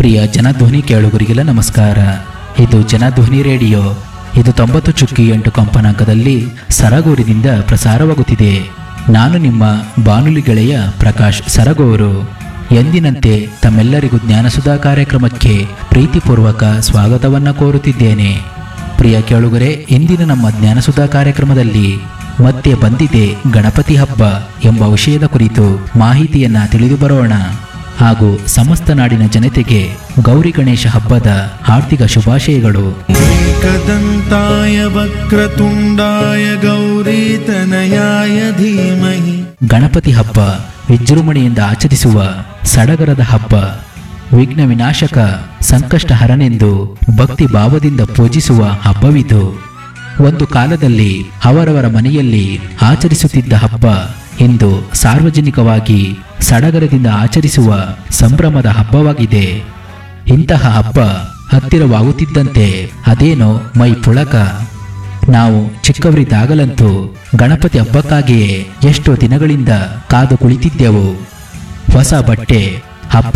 ಪ್ರಿಯ ಜನಧ್ವನಿ ಕೇಳುಗರಿಗೆಲ್ಲ ನಮಸ್ಕಾರ ಇದು ಜನಧ್ವನಿ ರೇಡಿಯೋ ಇದು ತೊಂಬತ್ತು ಚುಕ್ಕಿ ಎಂಟು ಕಂಪನಾಂಕದಲ್ಲಿ ಸರಗೂರಿನಿಂದ ಪ್ರಸಾರವಾಗುತ್ತಿದೆ ನಾನು ನಿಮ್ಮ ಬಾನುಲಿ ಗೆಳೆಯ ಪ್ರಕಾಶ್ ಸರಗೂರು ಎಂದಿನಂತೆ ತಮ್ಮೆಲ್ಲರಿಗೂ ಜ್ಞಾನಸುಧಾ ಕಾರ್ಯಕ್ರಮಕ್ಕೆ ಪ್ರೀತಿಪೂರ್ವಕ ಸ್ವಾಗತವನ್ನು ಕೋರುತ್ತಿದ್ದೇನೆ ಪ್ರಿಯ ಕೇಳುಗರೆ ಇಂದಿನ ನಮ್ಮ ಜ್ಞಾನಸುಧಾ ಕಾರ್ಯಕ್ರಮದಲ್ಲಿ ಮತ್ತೆ ಬಂದಿದೆ ಗಣಪತಿ ಹಬ್ಬ ಎಂಬ ವಿಷಯದ ಕುರಿತು ಮಾಹಿತಿಯನ್ನ ತಿಳಿದು ಬರೋಣ ಹಾಗೂ ಸಮಸ್ತ ನಾಡಿನ ಜನತೆಗೆ ಗೌರಿ ಗಣೇಶ ಹಬ್ಬದ ಆರ್ಥಿಕ ಶುಭಾಶಯಗಳು एकदन्ताय वक्रतुण्डाय गौरीतनयाय धीमहि ಗಣಪತಿ ಹಬ್ಬ ವಿಜೃಂಭಣೆಯಿಂದ ಆಚರಿಸುವ ಸಡಗರದ ಹಬ್ಬ ವಿಘ್ನ ವಿನಾಶಕ ಸಂಕಷ್ಟ ಹರನೆಂದು ಭಕ್ತಿ ಭಾವದಿಂದ ಪೂಜಿಸುವ ಹಬ್ಬವಿದು ಒಂದು ಕಾಲದಲ್ಲಿ ಅವರವರ ಮನೆಯಲ್ಲಿ ಆಚರಿಸುತ್ತಿದ್ದ ಹಬ್ಬ ಇಂದು ಸಾರ್ವಜನಿಕವಾಗಿ ಸಡಗರದಿಂದ ಆಚರಿಸುವ ಸಂಭ್ರಮದ ಹಬ್ಬವಾಗಿದೆ ಇಂತಹ ಹಬ್ಬ ಹತ್ತಿರವಾಗುತ್ತಿದ್ದಂತೆ ಅದೇನೋ ಮೈ ಪುಳಕ ನಾವು ಚಿಕ್ಕವರಿದ್ದಾಗಲಂತೂ ಗಣಪತಿ ಹಬ್ಬಕ್ಕಾಗಿಯೇ ಎಷ್ಟೋ ದಿನಗಳಿಂದ ಕಾದು ಕುಳಿತಿದ್ದೆವು ಹೊಸ ಬಟ್ಟೆ